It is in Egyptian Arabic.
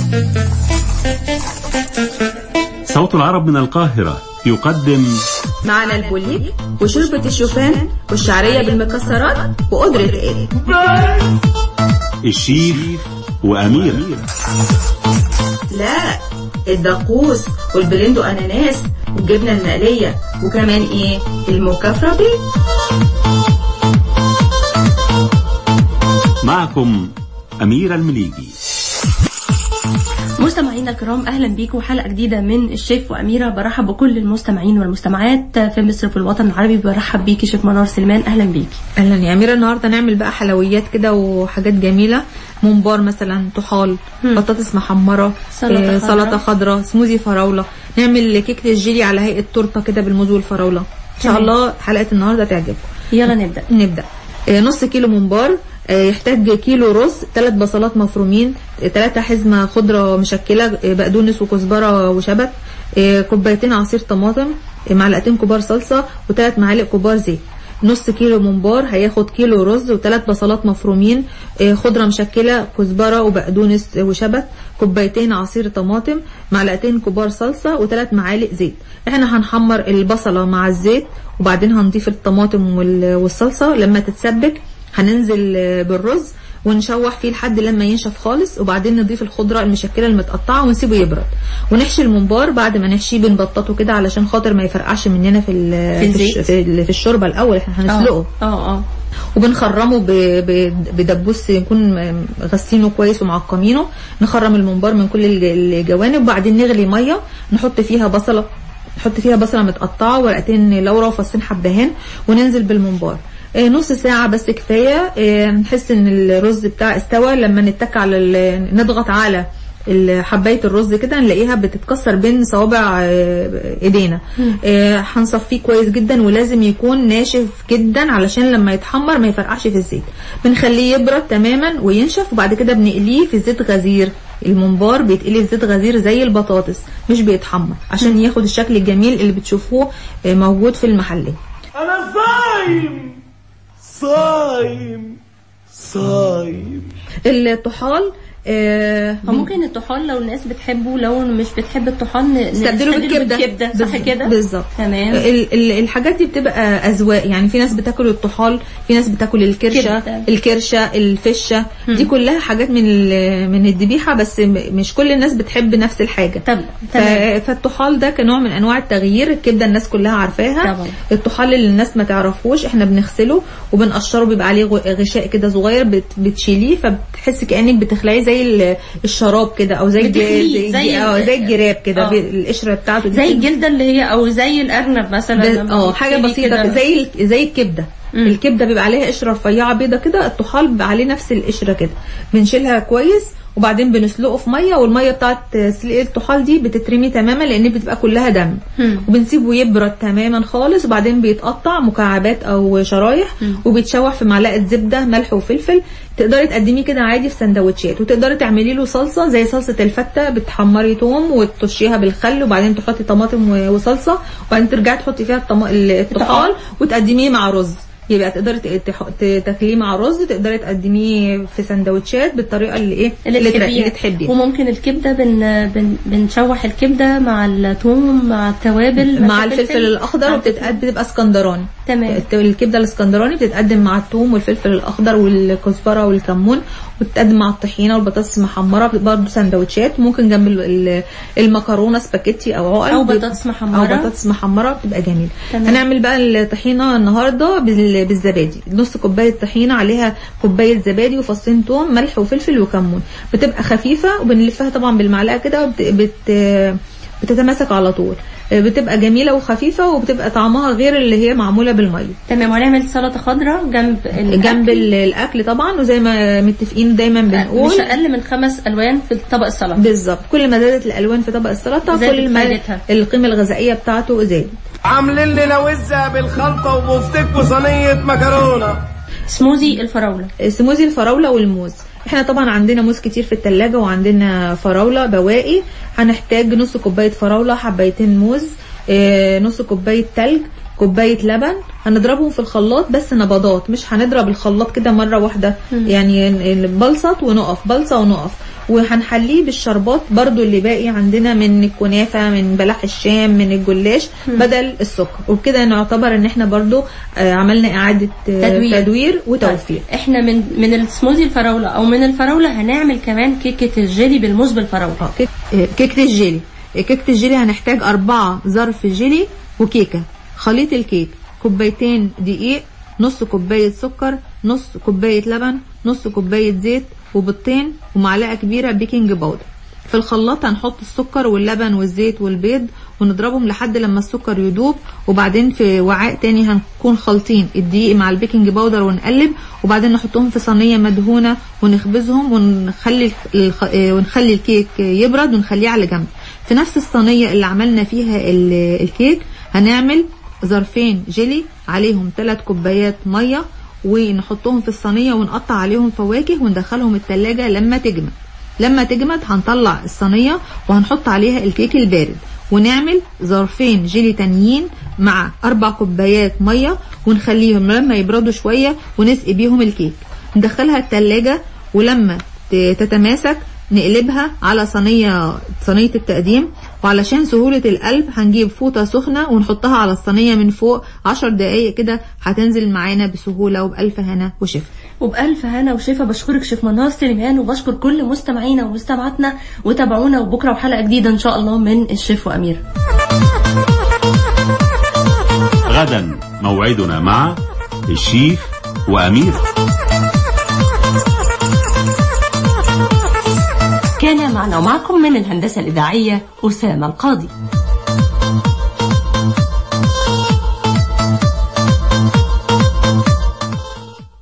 صوت العرب من القاهرة يقدم معنا البوليب وشوربة الشوفان والشعرية بالمكسرات وقدرة ايه الشيف وأمير لا الدقوس والبلندو اناناس والجبنة المقلية وكمان ايه المكفرة بيه معكم أمير المليجي مستمعينا الكرام اهلا بيكم حلقه جديده من الشيف واميره برحب بكل المستمعين والمستمعات في مصر وفي الوطن العربي برحب بيكي شيف منار سليمان اهلا بيكي اهلا يا اميره النهارده نعمل بقى حلويات كده وحاجات جميله ممبار مثلا طحال مم. بطاطس محمره سلطة آه، خضراء. سلطه خضراء سموزي فراوله نعمل كيكه الجيلي على هيئه تورته كده بالموز والفراوله ان شاء تمام. الله حلقه النهارده تعجبكم يلا نبدا نبدا آه، نص كيلو ممبار آه، يحتاج كيلو رز ثلاث بصلات مفرومين ثلاثة حزمة خضرة مشكلة آه، بقدونس وكزبرة وشبت آه، كوبايتين عصير طماطم آه، معلقتين كبار صلصة وثلاث معالق كبار زيت نص كيلو ممبار هياخد كيلو رز وثلاث بصلات مفرومين آه، خضرة مشكلة كزبرة وبقدونس وشبت كوبايتين عصير طماطم معلقتين كبار صلصة وثلاث معالق زيت احنا هنحمر البصلة مع الزيت وبعدين هنضيف الطماطم وال- والصلصة لما تتسبك هننزل آه، بالرز ونشوح فيه لحد لما ينشف خالص وبعدين نضيف الخضره المشكله المتقطعه ونسيبه يبرد ونحشي الممبار بعد ما نحشيه بنبططه كده علشان خاطر ما يفرقعش مننا في ال- في الش- الزيت؟ في, ال- في الشوربه الاول احنا هنسلقه اه اه وبنخرمه ب- ب- بدبوس يكون م- غسينه كويس ومعقمينه نخرم الممبار من كل الج- الجوانب وبعدين نغلي ميه نحط فيها بصله نحط فيها بصله متقطعه ورقتين لورا وفصين حبهان وننزل بالممبار آه، نص ساعة بس كفاية آه، نحس ان الرز بتاع استوى لما نتك على ال- نضغط على ال- حبايه الرز كده نلاقيها بتتكسر بين صوابع آه، ايدينا آه، هنصفيه كويس جدا ولازم يكون ناشف جدا علشان لما يتحمر ما يفرقعش في الزيت بنخليه يبرد تماما وينشف وبعد كده بنقليه في زيت غزير الممبار بيتقلي في زيت غزير زي البطاطس مش بيتحمر عشان ياخد الشكل الجميل اللي بتشوفوه آه، موجود في المحلات انا صايم صايم صايم الطحال آه، هو ممكن الطحال لو الناس بتحبه لو مش بتحب الطحال ن- نستبدله بالكبده بالكبده صح بالز- كده بالظبط تمام ال- ال- الحاجات دي بتبقى اذواق يعني في ناس بتاكل الطحال في ناس بتاكل الكرشه كبدة. الكرشه الفشه دي كلها حاجات من ال- من الذبيحه بس م- مش كل الناس بتحب نفس الحاجه طب ف- تمام فالطحال ده كنوع من انواع التغيير الكبده الناس كلها عارفاها طبعا. الطحال اللي الناس ما تعرفوش احنا بنغسله وبنقشره بيبقى عليه غ- غشاء كده صغير بت- بتشيليه فبتحس كانك بتخلعيه زي ال- الشراب كده او زي الج- بتخليه، زي اه ال- زي الجراب كده آه. بي- القشره بتاعته دي زي بتبقى- الجلده اللي هي او زي الارنب مثلا ب- لما اه حاجه بتتقلي بسيطه كده. كده زي ال- زي الكبده مم. الكبده بيبقى عليها قشره رفيعه بيضه كده الطحال بيبقى عليه نفس القشره كده بنشيلها كويس وبعدين بنسلقه في ميه والميه بتاعت سلق الطحال دي بتترمي تماما لان بتبقى كلها دم مم. وبنسيبه يبرد تماما خالص وبعدين بيتقطع مكعبات او شرايح وبيتشوح في معلقه زبده ملح وفلفل تقدري تقدميه كده عادي في سندوتشات وتقدري تعملي له صلصه زي صلصه الفته بتحمري توم وتطشيها بالخل وبعدين تحطي طماطم و- وصلصه وبعدين ترجعي تحطي فيها الطم... الطحال وتقدميه مع رز يبقى تقدري ت- تح- ت- تاكليه مع رز تقدري تقدميه في سندوتشات بالطريقه اللي ايه اللي تر- تحبيها اللي تحبيها وممكن الكبده بن بن بنشوح الكبده مع الثوم مع التوابل مع الفلفل الاخضر مع وبتتقدم بتبقى اسكندراني تمام الت- الكبده الاسكندراني بتتقدم مع الثوم والفلفل الاخضر والكزبره والكمون وتتقدم مع الطحينه والبطاطس المحمره برضه سندوتشات ممكن جنب ال- ال- المكرونه سباكيتي او عقل أو بيبقى- بطاطس محمرة. او بطاطس محمره بتبقى جميله تمام. هنعمل بقى الطحينه النهارده بال- بالزبادي نص كوبايه طحينه عليها كوبايه زبادي وفصين توم ملح وفلفل وكمون بتبقى خفيفه وبنلفها طبعا بالمعلقه كده وبت... بت... بتتماسك على طول بتبقى جميله وخفيفه وبتبقى طعمها غير اللي هي معموله بالميه تمام وهنعمل سلطه خضراء جنب الأكل. جنب ال- الاكل طبعا وزي ما متفقين دايما بنقول مش اقل من خمس الوان في طبق السلطه بالظبط كل ما زادت الالوان في طبق السلطه زادت كل ما فايدتها. القيمه الغذائيه بتاعته زادت عاملين لنا وزة بالخلطة وبفتك وصينية مكرونة سموزي الفراوله سموزي الفراوله والموز احنا طبعا عندنا موز كتير في التلاجة وعندنا فراولة بواقي هنحتاج نص كوباية فراولة حبايتين موز اه، نص كوباية تلج كوبايه لبن هنضربهم في الخلاط بس نبضات مش هنضرب الخلاط كده مره واحده يعني بلصت ونقف بلصه ونقف وهنحليه بالشربات برضو اللي باقي عندنا من الكنافه من بلح الشام من الجلاش بدل السكر وبكده نعتبر ان احنا برضو آه، عملنا اعاده آه، تدوير. تدوير وتوفير طيب احنا من من السموذي الفراوله او من الفراوله هنعمل كمان كيكه الجيلي بالموز بالفراوله اه كيك- آه، كيكه الجيلي آه، كيكه الجيلي هنحتاج أربعة ظرف جيلي وكيكه خليط الكيك كوبايتين دقيق نص كوبايه سكر نص كوبايه لبن نص كوبايه زيت وبيضتين ومعلقه كبيره بيكنج باودر في الخلاط هنحط السكر واللبن والزيت والبيض ونضربهم لحد لما السكر يدوب وبعدين في وعاء تاني هنكون خالطين الدقيق مع البيكنج باودر ونقلب وبعدين نحطهم في صينيه مدهونه ونخبزهم ونخلي الخ... آه، ونخلي الكيك يبرد ونخليه على جنب في نفس الصينيه اللي عملنا فيها ال- الكيك هنعمل ظرفين جيلي عليهم 3 كوبايات ميه ونحطهم في الصينيه ونقطع عليهم فواكه وندخلهم التلاجة لما تجمد لما تجمد هنطلع الصينيه وهنحط عليها الكيك البارد ونعمل ظرفين جيلي تانيين مع اربع كوبايات ميه ونخليهم لما يبردوا شويه ونسقي بيهم الكيك ندخلها التلاجة ولما ت- تتماسك نقلبها على صينية صينية التقديم وعلشان سهولة القلب هنجيب فوطة سخنة ونحطها على الصينية من فوق عشر دقايق كده هتنزل معانا بسهولة وبألف هنا وشفا وبألف هنا وشفا بشكرك شيف منار سليمان وبشكر كل مستمعينا ومستمعاتنا وتابعونا وبكره وحلقه جديده ان شاء الله من الشيف وامير غدا موعدنا مع الشيف وأمير كان معنا ومعكم من الهندسه الاذاعيه اسامه القاضي